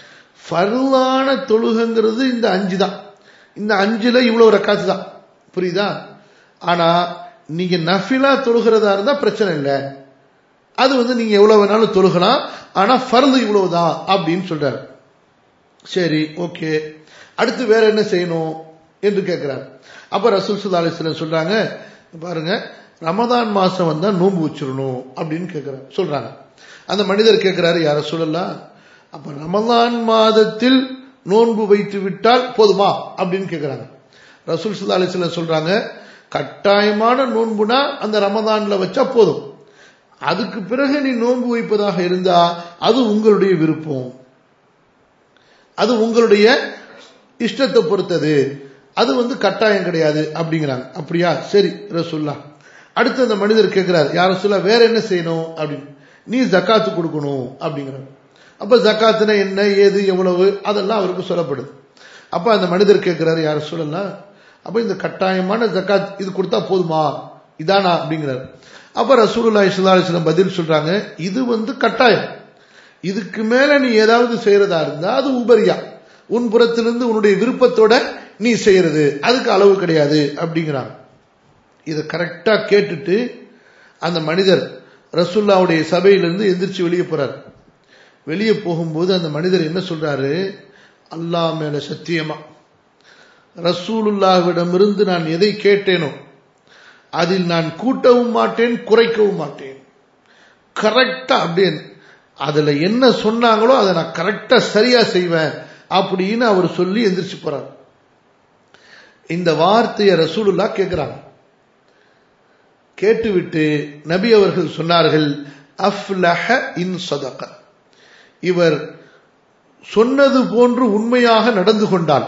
ஃபர்லான தொழுகைங்கிறது இந்த அஞ்சு தான் இந்த அஞ்சுல இவ்வளவு ரக்காத்து தான் புரியுதா ஆனா நீங்க நஃபிலா தொழுகிறதா இருந்தா பிரச்சனை இல்லை அது வந்து நீங்க எவ்வளவு வேணாலும் தொழுகலாம் ஆனா ஃபர்து இவ்வளவுதான் அப்படின்னு சொல்றாரு சரி ஓகே அடுத்து வேற என்ன செய்யணும் என்று கேட்கிறார் அப்ப ரசூல் சுல்லா அலிஸ்லாம் சொல்றாங்க பாருங்க ரமதான் மாசம் வந்தா நோன்பு வச்சிடணும் அப்படின்னு கேட்கிறார் சொல்றாங்க அந்த மனிதர் கேட்கிறாரு யார சொல்லலாம் அப்ப ரமதான் மாதத்தில் நோன்பு வைத்து விட்டால் போதுமா அப்படின்னு கேட்கிறாங்க ரசூல் சுல்லா அலிஸ்லாம் சொல்றாங்க கட்டாயமான நோன்புனா அந்த ரமதான்ல வச்சா போதும் அதுக்கு பிறகு நீ நோன்பு வைப்பதாக இருந்தா அது உங்களுடைய விருப்பம் அது உங்களுடைய இஷ்டத்தை பொறுத்தது அது வந்து கட்டாயம் கிடையாது அப்படிங்கிறாங்க அப்படியா சரி ரசுல்லா அடுத்து அந்த மனிதர் கேட்கிறார் யார சொல்ல வேற என்ன செய்யணும் அப்படின்னு நீ ஜக்காத்து கொடுக்கணும் அப்படிங்கிறார் அப்ப ஜக்காத்துனா என்ன ஏது எவ்வளவு அதெல்லாம் அவருக்கு சொல்லப்படுது அப்ப அந்த மனிதர் கேட்கிறாரு யார சொல்லலாம் அப்ப இந்த கட்டாயமான ஜக்காத் இது கொடுத்தா போதுமா இதானா அப்படிங்கிறார் அப்ப ரசூலுல்லா இஸ்லாம் பதில் சொல்றாங்க இது வந்து கட்டாயம் இதுக்கு மேல நீ ஏதாவது செய்யறதா இருந்தா அது உபரியா உன் புறத்திலிருந்து உன்னுடைய விருப்பத்தோட நீ செய்யறது அதுக்கு அளவு கிடையாது அப்படிங்கிறாங்க இதை கரெக்டா கேட்டுட்டு அந்த மனிதர் ரசுல்லாவுடைய சபையிலிருந்து எந்திரிச்சு வெளியே போறார் வெளியே போகும்போது அந்த மனிதர் என்ன சொல்றாரு அல்லாஹ் மேல சத்தியமா ரசூலுல்லாவிடமிருந்து நான் எதை கேட்டேனோ அதில் நான் கூட்டவும் மாட்டேன் குறைக்கவும் மாட்டேன் கரெக்டா அப்படியே அதுல என்ன சொன்னாங்களோ அதை நான் கரெக்டா சரியா செய்வேன் அப்படின்னு அவர் சொல்லி எந்திரிச்சு போறார் இந்த வார்த்தையை ரசூலுல்லா கேட்கிறாங்க கேட்டுவிட்டு நபி அவர்கள் சொன்னார்கள் அஃப்லஹ இன் சதக இவர் சொன்னது போன்று உண்மையாக நடந்து கொண்டால்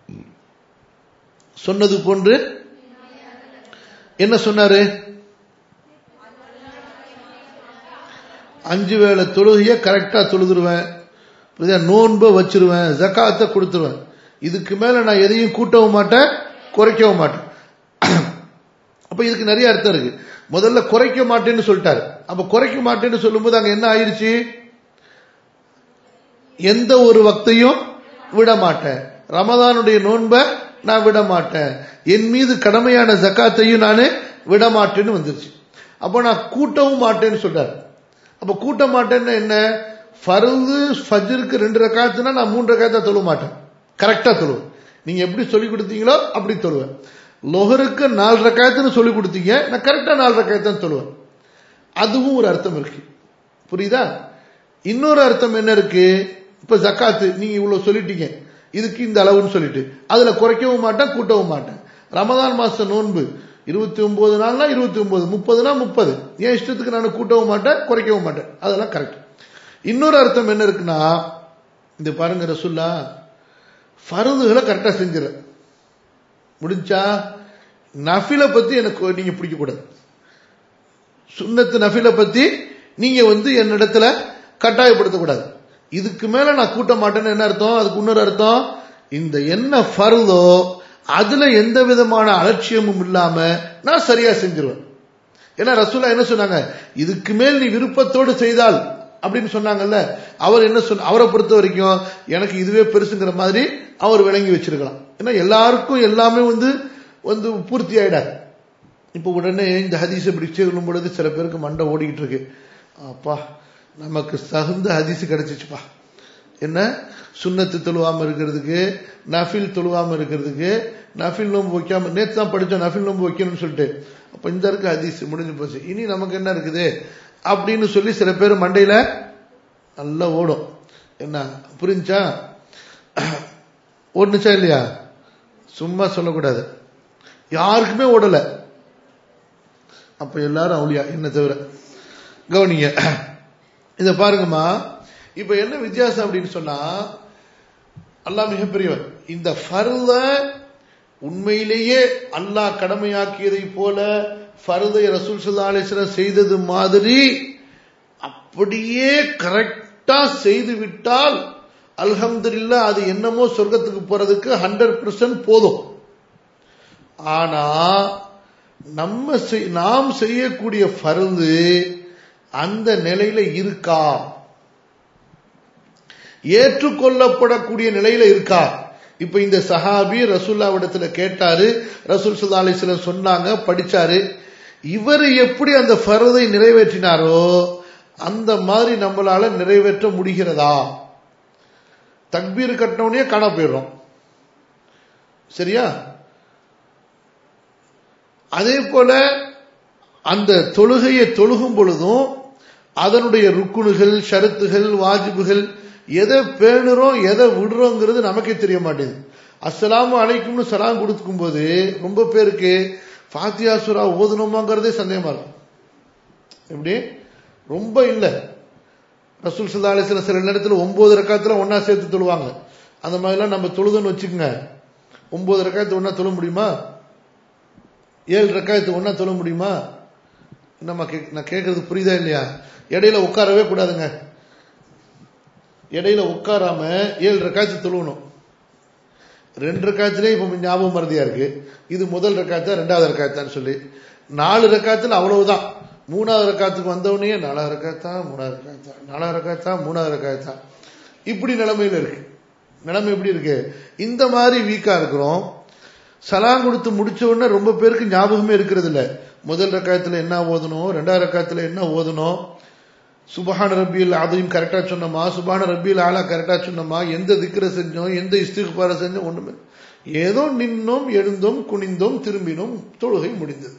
சொன்னது போன்று என்ன சொன்னாரு அஞ்சு வேளை தொழுகைய கரெக்டா தொழுதுருவேன் நோன்பை வச்சிருவேன் ஜக்காத்தை கொடுத்துருவேன் இதுக்கு மேல நான் எதையும் கூட்டவும் மாட்டேன் குறைக்கவும் மாட்டேன் அப்ப இதுக்கு நிறைய அர்த்தம் இருக்கு முதல்ல குறைக்க மாட்டேன்னு சொல்லிட்டாரு அப்ப குறைக்க மாட்டேன்னு சொல்லும்போது அங்க என்ன ஆயிருச்சு எந்த ஒரு வக்தையும் விட மாட்டேன் ரமதானுடைய நோன்பை நான் விட மாட்டேன் என் மீது கடமையான ஜக்காத்தையும் நான் விட மாட்டேன்னு வந்துருச்சு அப்போ நான் கூட்டவும் மாட்டேன்னு சொல்றாரு அப்ப கூட்ட மாட்டேன்னு என்ன ஃபருது ஃபஜ்ருக்கு ரெண்டு ரக்காத்துனா நான் மூன்று ரக்காத்தா தொழுவ மாட்டேன் கரெக்டா தொழுவேன் நீங்க எப்படி சொல்லி கொடுத்தீங்களோ அப்படி தொழுவேன் லொஹருக்கு நாலு ரக்காயத்துன்னு சொல்லி கொடுத்தீங்க நான் கரெக்டா நாலு ரக்காயத்தான் தொழுவேன் அதுவும் ஒரு அர்த்தம் இருக்கு புரியுதா இன்னொரு அர்த்தம் என்ன இருக்கு இப்ப ஜக்காத்து நீங்க இவ்வளவு சொல்லிட்டீங்க இதுக்கு இந்த அளவுன்னு சொல்லிட்டு அதுல குறைக்கவும் மாட்டேன் கூட்டவும் மாட்டேன் ரமதான் மாச நோன்பு இருபத்தி ஒன்பது நாள்னா இருபத்தி ஒன்பது முப்பதுனா முப்பது என் இஷ்டத்துக்கு நான் கூட்டவும் மாட்டேன் குறைக்கவும் மாட்டேன் அதெல்லாம் கரெக்ட் இன்னொரு அர்த்தம் என்ன இருக்குன்னா இந்த பாருங்க ரசுல்லா ஃபருதுகளை கரெக்டா செஞ்சிட முடிஞ்சா நஃபில பத்தி எனக்கு நீங்க பிடிக்க கூடாது சுண்ணத்து நஃபில பத்தி நீங்க வந்து என்னிடத்துல கட்டாயப்படுத்தக்கூடாது இதுக்கு மேல நான் கூட்ட மாட்டேன்னு என்ன அர்த்தம் அதுக்கு இன்னொரு அர்த்தம் இந்த என்ன ஃபருதோ அதுல எந்த விதமான அலட்சியமும் இல்லாம நான் சரியா செஞ்சிருவேன் ஏன்னா ரசூலா என்ன சொன்னாங்க இதுக்கு மேல் நீ விருப்பத்தோடு செய்தால் அப்படின்னு சொன்னாங்கல்ல அவர் என்ன சொன்ன அவரை பொறுத்த வரைக்கும் எனக்கு இதுவே பெருசுங்கிற மாதிரி அவர் விளங்கி வச்சிருக்கலாம் ஏன்னா எல்லாருக்கும் எல்லாமே வந்து வந்து பூர்த்தி ஆயிடாது இப்போ உடனே இந்த ஹதீஸ் இப்படி சொல்லும் பொழுது சில பேருக்கு மண்டை ஓடிக்கிட்டு இருக்கு அப்பா நமக்கு தகுந்த ஹதீஸ் கிடைச்சிச்சுப்பா என்ன சுண்ணத்து தொழுவாம இருக்கிறதுக்கு நஃபில் தொழுவாம இருக்கிறதுக்கு நஃபில் நோம்பு வைக்காம நேற்று தான் படித்தோம் நஃபில் நோம்பு வைக்கணும்னு சொல்லிட்டு அப்ப இந்த இருக்கு ஹதீஸ் முடிஞ்சு போச்சு இனி நமக்கு என்ன இருக்குது அப்படின்னு சொல்லி சில பேர் மண்டையில நல்லா ஓடும் என்ன புரிஞ்சா ஓடுனுச்சா இல்லையா சும்மா சொல்லக்கூடாது யாருக்குமே ஓடல அப்ப எல்லாரும் அவளியா என்ன தவிர கவனிங்க இத பாருங்கம்மா இப்ப என்ன வித்தியாசம் அப்படின்னு சொன்னா அல்லாஹ் மிகப்பெரியவர் இந்த ஃபர்த உண்மையிலேயே அல்லாஹ் கடமையாக்கியதை போல ஃபர்தை ரசூல் சல்லா அலிஸ்லாம் செய்தது மாதிரி அப்படியே கரெக்டா செய்து விட்டால் அல்ஹம்துலில்லா அது என்னமோ சொர்க்கத்துக்கு போறதுக்கு ஹண்ட்ரட் பெர்சன்ட் போதும் ஆனா நம்ம நாம் செய்யக்கூடிய ஃபர்து அந்த நிலையில இருக்கா ஏற்றுக்கொள்ளப்படக்கூடிய நிலையில இருக்கா இப்ப இந்த சஹாபி ரசூல்லாவிடத்துல கேட்டாரு ரசூல் சுல்லா அலிஸ்லம் சொன்னாங்க படிச்சாரு இவர் எப்படி அந்த ஃபரதை நிறைவேற்றினாரோ அந்த மாதிரி நம்மளால நிறைவேற்ற முடிகிறதா தக்பீர் கட்டினவுடனே காண போயிடுறோம் சரியா அதே போல அந்த தொழுகையை தொழுகும் பொழுதும் அதனுடைய ருக்குணுகள் ஷரத்துகள் வாஜிபுகள் எதை பேணுறோம் எதை விடுறோங்கிறது நமக்கே தெரிய மாட்டேங்குது அஸ்ஸலாமு அலைக்கும்னு சலாம் கொடுக்கும் போது ரொம்ப பேருக்கு ஃபாத்தியா சுரா ஓதணுமாங்கிறதே சந்தேகமா இருக்கும் எப்படி ரொம்ப இல்லை ரசூல் சல்லா அலிஸ்ல சில நேரத்தில் ஒன்பது ரக்காத்துல ஒன்னா சேர்த்து தொழுவாங்க அந்த மாதிரிலாம் நம்ம தொழுதுன்னு வச்சுக்கோங்க ஒன்பது ரக்காயத்து ஒன்னா தொழ முடியுமா ஏழு ரக்காயத்து ஒன்னா தொழ முடியுமா என்னம்மா கேக் நான் கேட்கறது புரியுதா இல்லையா இடையில உட்காரவே கூடாதுங்க இடையில உட்காராம ஏழு ரக்காய்ச்சி தொழுவணும் ரெண்டு ரக்காயத்திலே இப்ப ஞாபகம் மறதியா இருக்கு இது முதல் ரக்காயத்தா ரெண்டாவது ரக்காயத்தான்னு சொல்லி நாலு ரக்காயத்துல அவ்வளவுதான் மூணாவது ரக்காத்துக்கு வந்தவனே நாலாவது ரக்காயத்தா மூணாவது ரக்காயத்தா நாலாவது ரக்காயத்தா மூணாவது ரக்காயத்தா இப்படி நிலைமையில இருக்கு நிலைமை எப்படி இருக்கு இந்த மாதிரி வீக்கா இருக்கிறோம் சலாம் கொடுத்து முடிச்ச உடனே ரொம்ப பேருக்கு ஞாபகமே இருக்கிறது இல்ல முதல் ரக்காயத்துல என்ன ஓதணும் ரெண்டாவது ரக்காயத்துல என்ன ஓதணும் சுபஹான ரபியில் அதையும் கரெக்டா சொன்னோமா சுபஹான ரபியில் ஆளா கரெக்டா சொன்னோமா எந்த திக்கரை செஞ்சோம் எந்த இஸ்திகுபார செஞ்சோம் ஒண்ணுமே ஏதோ நின்னோம் எழுந்தோம் குனிந்தோம் திரும்பினோம் தொழுகை முடிந்தது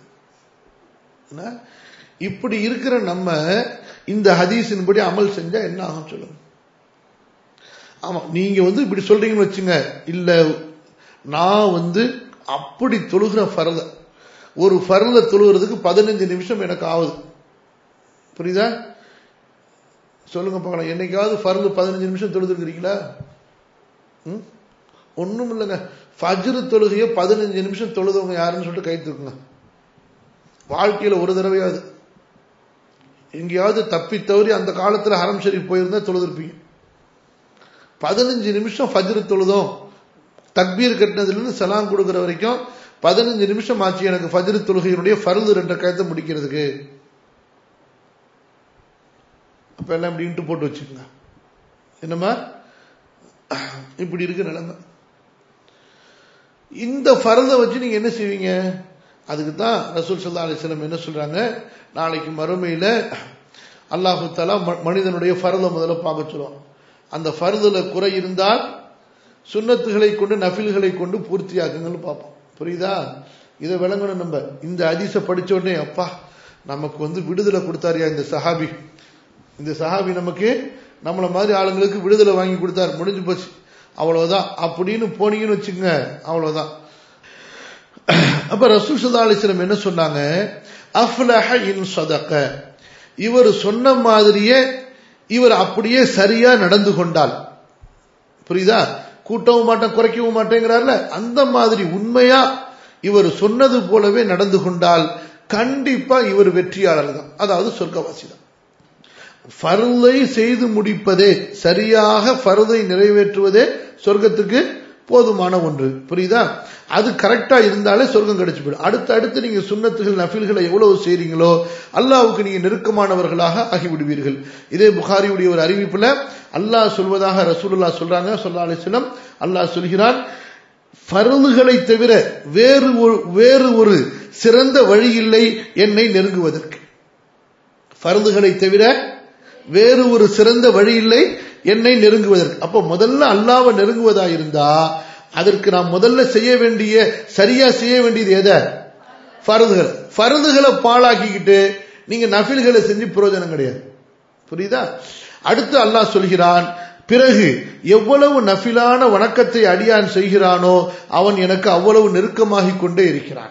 இப்படி இருக்கிற நம்ம இந்த ஹதீஸின்படி அமல் செஞ்சா என்ன ஆகும் சொல்லுங்க ஆமா நீங்க வந்து இப்படி சொல்றீங்கன்னு வச்சுங்க இல்ல நான் வந்து அப்படி தொழுகிற ஃபரத ஒரு ஃபரத தொழுகிறதுக்கு பதினஞ்சு நிமிஷம் எனக்கு ஆகுது புரியுதா சொல்லுங்க பார்க்கலாம் என்னைக்காவது ஃபர்லு பதினஞ்சு நிமிஷம் தொழுதுருக்கிறீங்களா ஒன்றும் இல்லைங்க ஃபஜ்ரு தொழுகையை பதினஞ்சு நிமிஷம் தொழுதவங்க யாருன்னு சொல்லிட்டு கை தூக்குங்க வாழ்க்கையில் ஒரு தடவையாவது எங்கேயாவது தப்பி தவறி அந்த காலத்தில் ஹரம் ஷரீஃப் போயிருந்தா தொழுதுருப்பீங்க பதினஞ்சு நிமிஷம் ஃபஜ்ரு தொழுதோம் தக்பீர் கட்டினதுலேருந்து சலாம் கொடுக்குற வரைக்கும் பதினஞ்சு நிமிஷம் ஆச்சு எனக்கு ஃபஜ்ரு தொழுகையினுடைய ஃபர்து ரெண்டு கயத்தை முடிக்கிறதுக்கு அப்ப எல்லாம் இப்படி இன்ட்டு போட்டு வச்சுக்கோங்க என்னம்மா இப்படி இருக்கு நிலைமை இந்த ஃபரதை வச்சு நீங்க என்ன செய்வீங்க அதுக்கு தான் ரசூல் சல்லா அலிஸ்லம் என்ன சொல்றாங்க நாளைக்கு மறுமையில அல்லாஹு தலா மனிதனுடைய ஃபரதை முதல்ல பார்க்க சொல்லுவோம் அந்த ஃபரதுல குறை இருந்தால் சுண்ணத்துகளை கொண்டு நஃபில்களை கொண்டு பூர்த்தியாக்குங்கன்னு பார்ப்போம் புரியுதா இதை விளங்கணும் நம்ம இந்த அதிச படிச்ச உடனே அப்பா நமக்கு வந்து விடுதலை கொடுத்தாரியா இந்த சஹாபி இந்த சஹாபி நமக்கு நம்மள மாதிரி ஆளுங்களுக்கு விடுதலை வாங்கி கொடுத்தார் முடிஞ்சு போச்சு அவ்வளவுதான் அப்படின்னு போனீங்கன்னு வச்சுங்க அவ்வளவுதான் அப்ப ரசூல் சல்லா அலிஸ்லம் என்ன சொன்னாங்க அஃப்லஹ இன் சதக இவர் சொன்ன மாதிரியே இவர் அப்படியே சரியா நடந்து கொண்டால் புரியுதா கூட்டவும் மாட்டேன் குறைக்கவும் மாட்டேங்கிறார்ல அந்த மாதிரி உண்மையா இவர் சொன்னது போலவே நடந்து கொண்டால் கண்டிப்பா இவர் வெற்றியாளர் தான் அதாவது சொர்க்கவாசி தான் ஃபருதை செய்து முடிப்பதே சரியாக ஃபருதை நிறைவேற்றுவதே சொர்க்கத்துக்கு போதுமான ஒன்று புரியுதா அது கரெக்டா இருந்தாலே சொர்க்கம் கிடைச்சு போயிடும் அடுத்து அடுத்து நீங்க சுண்ணத்துகள் நஃபில்களை எவ்வளவு செய்றீங்களோ அல்லாவுக்கு நீங்க நெருக்கமானவர்களாக ஆகிவிடுவீர்கள் இதே புகாரியுடைய ஒரு அறிவிப்புல அல்லாஹ் சொல்வதாக ரசூலுல்லா சொல்றாங்க சொல்லா அலிஸ்லம் அல்லாஹ் சொல்கிறான் ஃபருதுகளை தவிர வேறு ஒரு வேறு ஒரு சிறந்த வழி இல்லை என்னை நெருங்குவதற்கு ஃபருதுகளை தவிர வேறு ஒரு சிறந்த வழி இல்லை என்னை நெருங்குவதற்கு அப்ப முதல்ல அல்லாவை நெருங்குவதா இருந்தா அதற்கு நாம் முதல்ல செய்ய வேண்டிய சரியா செய்ய வேண்டியது எதை ஃபருதுகள் ஃபருதுகளை பாழாக்கிக்கிட்டு நீங்க நஃபில்களை செஞ்சு பிரயோஜனம் கிடையாது புரியுதா அடுத்து அல்லாஹ் சொல்கிறான் பிறகு எவ்வளவு நஃபிலான வணக்கத்தை அடியான் செய்கிறானோ அவன் எனக்கு அவ்வளவு நெருக்கமாகிக் கொண்டே இருக்கிறான்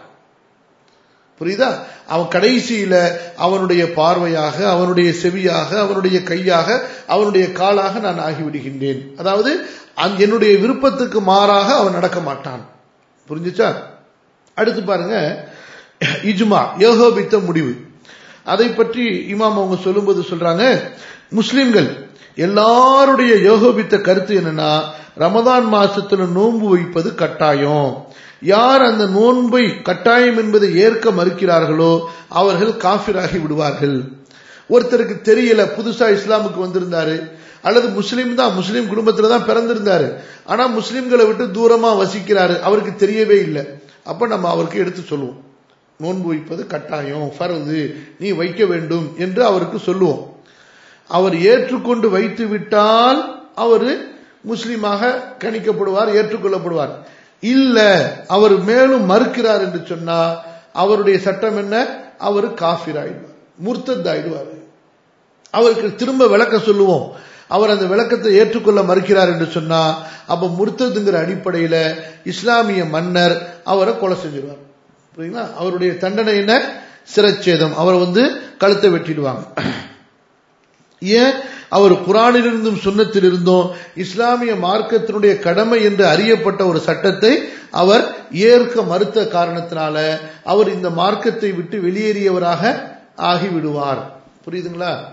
புரியுதா அவன் கடைசியில அவனுடைய பார்வையாக அவனுடைய செவியாக அவனுடைய கையாக அவனுடைய காலாக நான் ஆகிவிடுகின்றேன் அதாவது என்னுடைய விருப்பத்துக்கு மாறாக அவன் நடக்க மாட்டான் புரிஞ்சுச்சா அடுத்து பாருங்க இஜ்மா யோகோபித்த முடிவு அதை பற்றி இமாம் அவங்க சொல்லும்போது சொல்றாங்க முஸ்லிம்கள் எல்லாருடைய யோகோபித்த கருத்து என்னன்னா ரமதான் மாசத்துல நோன்பு வைப்பது கட்டாயம் யார் அந்த நோன்பை கட்டாயம் என்பதை ஏற்க மறுக்கிறார்களோ அவர்கள் காஃபிராகி விடுவார்கள் ஒருத்தருக்கு தெரியல புதுசா இஸ்லாமுக்கு வந்திருந்தாரு அல்லது முஸ்லீம் தான் முஸ்லீம் குடும்பத்துல தான் பிறந்திருந்தாரு ஆனா முஸ்லீம்களை விட்டு தூரமா வசிக்கிறாரு அவருக்கு தெரியவே இல்லை அப்ப நம்ம அவருக்கு எடுத்து சொல்லுவோம் நோன்பு வைப்பது கட்டாயம் ஃபரது நீ வைக்க வேண்டும் என்று அவருக்கு சொல்லுவோம் அவர் ஏற்றுக்கொண்டு வைத்து விட்டால் அவர் முஸ்லீமாக கணிக்கப்படுவார் ஏற்றுக்கொள்ளப்படுவார் இல்ல அவர் மேலும் மறுக்கிறார் என்று சொன்னா அவருடைய சட்டம் என்ன அவர் காஃபிர் ஆயிடுவார் முர்த்தத் ஆயிடுவார் அவருக்கு திரும்ப விளக்க சொல்லுவோம் அவர் அந்த விளக்கத்தை ஏற்றுக்கொள்ள மறுக்கிறார் என்று சொன்னா அப்ப முர்த்ததுங்கிற அடிப்படையில இஸ்லாமிய மன்னர் அவரை கொலை செஞ்சிருவார் புரியுங்களா அவருடைய தண்டனை என்ன சிரச்சேதம் அவரை வந்து கழுத்தை வெட்டிடுவாங்க ஏன் அவர் குரானிலிருந்தும் சுண்ணத்திலிருந்தும் இஸ்லாமிய மார்க்கத்தினுடைய கடமை என்று அறியப்பட்ட ஒரு சட்டத்தை அவர் ஏற்க மறுத்த காரணத்தினால அவர் இந்த மார்க்கத்தை விட்டு வெளியேறியவராக ஆகிவிடுவார் புரியுதுங்களா